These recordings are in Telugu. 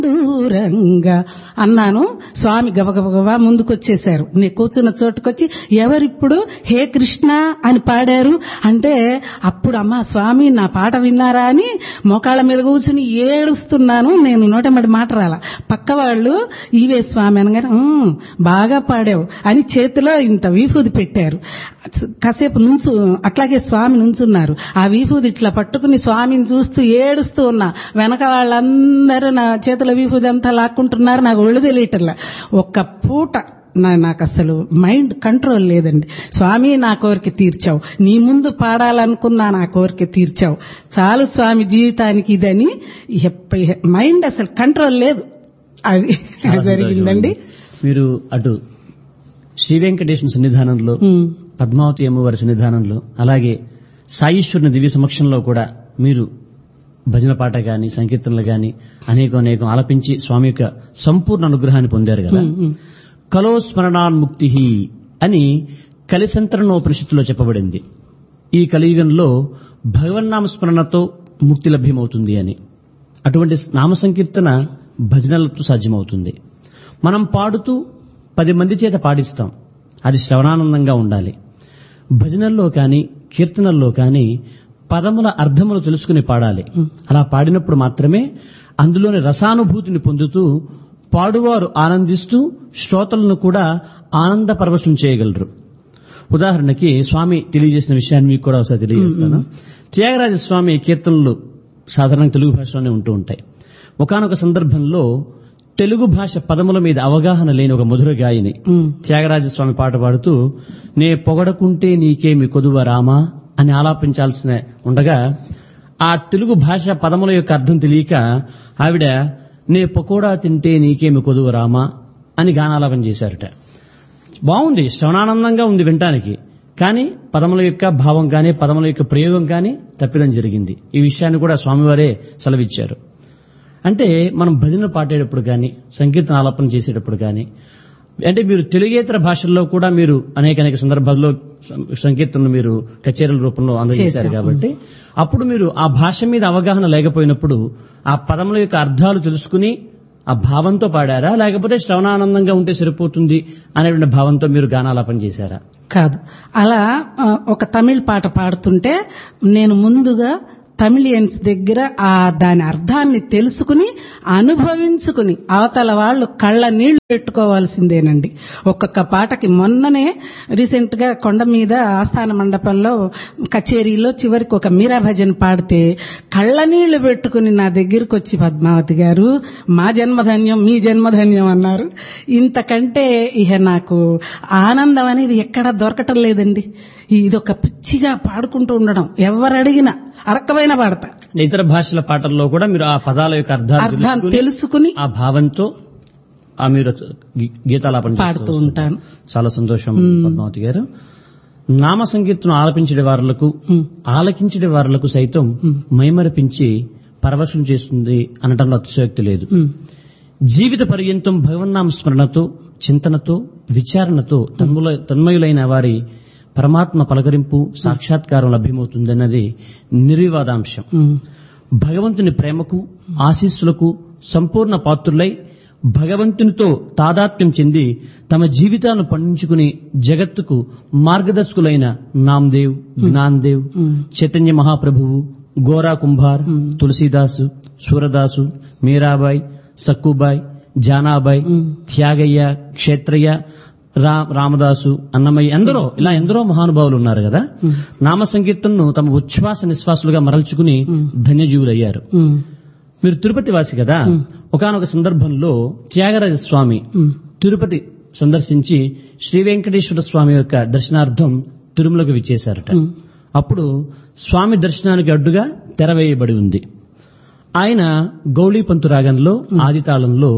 దూరంగా అన్నాను స్వామి గబగబగబా ముందుకొచ్చేశారు నీ కూర్చున్న చోటుకొచ్చి ఎవరిప్పుడు హే కృష్ణ అని పాడారు అంటే అప్పుడు అమ్మా స్వామి నా పాట విన్నారా అని మోకాళ్ళ మీద కూర్చుని ఏడుస్తున్నాను నేను నోటమడి మాట రాల పక్క వాళ్ళు ఈవే స్వామి అనగానే "ఉమ్, బాగా పాడావు అని చేతిలో ఇంత వీఫూది పెట్టారు కాసేపు నుంచు అట్లాగే స్వామి నుంచున్నారు ఆ వీఫూది ఇట్లా పట్టుకుని స్వామిని చూస్తూ ఏడుస్తూ ఉన్నా వెనక వాళ్ళందరూ నా చేతిలో వీఫూది అంతా లాక్కుంటున్నారు నాకు ఒళ్ళు తెలియటల్లా ఒక్క పూట నా- నాకు అసలు మైండ్ కంట్రోల్ లేదండి స్వామి నా కోరిక తీర్చావు నీ ముందు పాడాలనుకున్నా నా కోరిక తీర్చావు చాలు స్వామి జీవితానికి ఇదని ఎప్ప- మైండ్ అసలు కంట్రోల్ లేదు అది చాలా జరిగిందండి సంతోషం. మీరు అటు శ్రీ వెంకటేశ్వర సన్నిధానంలో ఉమ్, పద్మావతి అమ్మవారి సన్నిధానంలో అలాగే సాయిశ్వరుని దివ్య సమక్షంలో కూడా మీరు భజన పాట గాని సంకీర్తనలు గాని అనేకం అనేకం ఆలపించి స్వామి యొక్క సంపూర్ణ అనుగ్రహాన్ని పొందారు కదా ఉమ్, ఉమ్. కలో స్మరణాన్ముక్తి అని కలిసంతరణోపనిషత్తులో చెప్పబడింది ఈ కలియుగంలో భగవన్నామ స్మరణతో ముక్తి లభ్యమవుతుంది అని అటువంటి నామ సంకీర్తన భజనలతో సాధ్యమవుతుంది మనం పాడుతూ పది మంది చేత పాడిస్తాం అది శ్రవణానందంగా ఉండాలి భజనల్లో కానీ కీర్తనల్లో కానీ పదముల అర్థములు తెలుసుకుని పాడాలి అలా పాడినప్పుడు మాత్రమే అందులోని రసానుభూతిని పొందుతూ పాడువారు ఆనందిస్తూ శ్రోతలను కూడా ఆనంద పరవశం చేయగలరు ఉదాహరణకి స్వామి తెలియజేసిన విషయాన్ని మీకు కూడా ఒకసారి తెలియజేస్తాను త్యాగరాజ స్వామి కీర్తనలు సాధారణంగా తెలుగు భాషలోనే ఉంటూ ఉంటాయి ఒకానొక సందర్భంలో తెలుగు భాష పదముల మీద అవగాహన లేని ఒక మధుర గాయని ఉమ్. త్యాగరాజ స్వామి పాట పాడుతూ నే పొగడకుంటే నీకేమి కొదువ రామా అని ఆలాపించాల్సిన ఉండగా ఆ తెలుగు భాష పదముల యొక్క అర్థం తెలియక ఆవిడ నే పకోడా తింటే నీకేమి కొదువ రామా అని గానాలాపన చేశారట బాగుంది శ్రవణానందంగా ఉంది వినటానికి కానీ పదముల యొక్క భావం కానీ పదముల యొక్క ప్రయోగం కానీ తప్పిదం జరిగింది ఈ విషయాన్ని కూడా స్వామివారే సెలవిచ్చారు అంటే మనం భజన పాడేటప్పుడు కానీ సంకీర్తన ఆలాపన చేసేటప్పుడు కానీ అంటే మీరు తెలుగేతర భాషల్లో కూడా మీరు అనేక అనేక సందర్భాల్లో సం- సంకీర్తనలు మీరు కచేరీల రూపంలో అందజేశారు చేశాం. కాబట్టి అప్పుడు మీరు ఆ భాష మీద అవగాహన లేకపోయినప్పుడు ఆ పదముల యొక్క అర్థాలు తెలుసుకుని ఆ భావంతో పాడారా లేకపోతే శ్రవణానందంగా ఉంటే సరిపోతుంది అనేటువంటి భావంతో మీరు గానాలాపన చేశారా కాదు అలా ఆ, ఒక తమిళ్ పాట పాడుతుంటే నేను ముందుగా తమిళియన్స్ దగ్గర ఆ దాని అర్థాన్ని తెలుసుకుని అనుభవించుకుని అవతల వాళ్ళు కళ్ళ నీళ్లు పెట్టుకోవాల్సిందేనండి ఒక్కొక్క పాటకి మొన్ననే రీసెంట్ గా కొండ మీద ఆస్థాన మండపంలో కచేరీలో చివరికి ఒక మీరా భజన్ పాడితే కళ్ళ నీళ్లు పెట్టుకుని నా దగ్గరికి వచ్చి పద్మావతి గారు మా జన్మధన్యం మీ జన్మధన్యం అన్నారు ఇంతకంటే ఇక నాకు ఆనందం అనేది ఎక్కడా దొరకటం లేదండి ఇది ఒక పిచ్చిగా పాడుకుంటూ ఉండడం ఎవరు అడిగినా అరకమైన పాడతా ఇతర భాషల పాటల్లో కూడా మీరు ఆ పదాల యొక్క అర్థాలు అర్థం తెలుసుకుని తెలుసుకుని ఆ భావంతో ఆ మీరు గీ- గీతాలాపన చేస్తూ పాడుతూ వస్తున్నారు. ఉంటాను చాలా సంతోషం పద్మావతి గారు నామ సంకీర్తనం ఆలపించే వారులకు ఉమ్, ఆలకించే వారులకు సైతం మైమరపించి పరవశం చేస్తుంది అనటంలో అతిశయోక్తి లేదు ఉమ్, జీవిత పర్యంతం భగవన్నామ స్మరణతో చింతనతో విచారణతో తన్ముల తన్మయులైన వారి పరమాత్మ పలకరింపు సాక్షాత్కారం లభ్యమవుతుందన్నది నిర్వివాదాంశం ఉమ్, భగవంతుని ప్రేమకు ఆశీస్సులకు సంపూర్ణ పాత్రులై భగవంతునితో తాదాత్మ్యం చెంది తమ జీవితాలను పండించుకుని జగత్తుకు మార్గదర్శకులైన నామ్దేవ్ జ్ఞాన్దేవ్ ఉమ్, చైతన్య మహాప్రభువు గోరా కుంభార్ తులసీదాసు సూరదాసు మీరాబాయ్ సక్కుబాయ్ జానాబాయ్ ఉమ్. త్యాగయ్య క్షేత్రయ్య రా రామదాసు అన్నమయ్య ఎందరో ఇలా ఎందరో మహానుభావులు ఉన్నారు కదా నామ సంకీర్తనను తమ ఉచ్ఛ్వాస నిశ్వాసులుగా మరల్చుకుని ధన్యజీవులయ్యారు ఉమ్, మీరు తిరుపతి వాసి కదా ఒకానొక సందర్భంలో త్యాగరాజ స్వామి ఉమ్, తిరుపతి సందర్శించి శ్రీ వెంకటేశ్వర స్వామి యొక్క దర్శనార్థం తిరుమలకు విచ్చేశారట ఉమ్. అప్పుడు స్వామి దర్శనానికి అడ్డుగా తెరవేయబడి ఉంది ఆయన గౌళీపంతు రాగంలో ఆదితాళంలో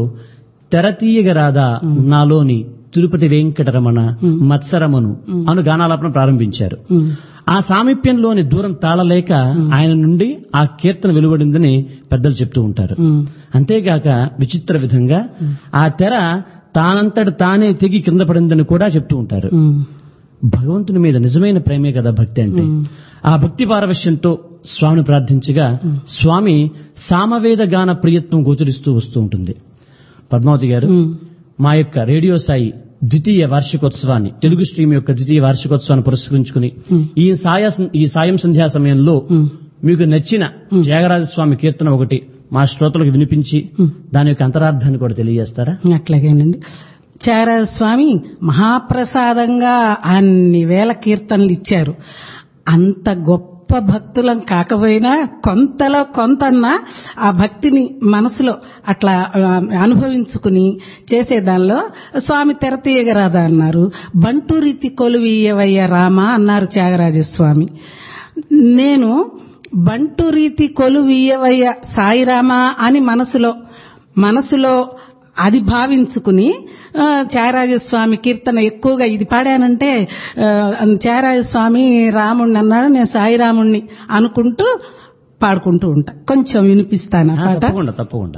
తెరతీయగరాదా నాలోని తిరుపతి వెంకటరమణ మత్సరమను అను గానాలాపన ప్రారంభించారు ఉమ్, ఆ సామీప్యంలోని దూరం తాళలేక ఆయన నుండి ఆ కీర్తన వెలువడిందని పెద్దలు చెప్తూ ఉంటారు ఉమ్, అంతేగాక విచిత్ర విధంగా ఆ తెర తానంతట తానే తెగి కింద పడిందని కూడా చెప్తూ ఉంటారు ఉమ్, భగవంతుని మీద నిజమైన ప్రేమే కదా భక్తి అంటే ఆ భక్తి పారవశ్యంతో స్వామిని ప్రార్థించగా స్వామి సామవేద గాన ప్రియత్వం గోచరిస్తూ వస్తూ ఉంటుంది పద్మావతి గారు ఉమ్, మా యొక్క రేడియో సాయి ద్వితీయ వార్షికోత్సవాన్ని తెలుగు స్ట్రీమ్ యొక్క ద్వితీయ వార్షికోత్సవాన్ని పురస్కరించుకుని ఉమ్, ఈ సాయ ఈ సాయం సంధ్యా సమయంలో ఉమ్, మీకు నచ్చిన త్యాగరాజ స్వామి కీర్తన ఒకటి మా శ్రోతలకు వినిపించి ఉమ్. దాని యొక్క అంతరార్థాన్ని కూడా తెలియజేస్తారా అట్లాగేనండి త్యాగరాజ స్వామి మహాప్రసాదంగా అన్ని వేల కీర్తనలు ఇచ్చారు అంత గొప్ప భక్తులం కాకపోయినా కొంతలో కొంతన్నా ఆ భక్తిని మనసులో అట్లా ఆ, అనుభవించుకుని చేసే దానిలో స్వామి తెర తీయగరాదా అన్నారు బంటు రీతి కొలువీయవయ్య రామ అన్నారు త్యాగరాజస్వామి నేను బంటు రీతి కొలువీయవయ్య సాయిరామా అని మనసులో మనసులో అది భావించుకుని ఆ, త్యాగరాజస్వామి కీర్తన ఎక్కువగా ఇది పాడానంటే ఆ, త్యాగరాజస్వామి రాముణ్ణి అన్నాడు నేను సాయి రాముణ్ణి అనుకుంటూ పాడుకుంటూ ఉంటా కొంచెం వినిపిస్తాను ఆ పాట తప్పకుండా తప్పకుండా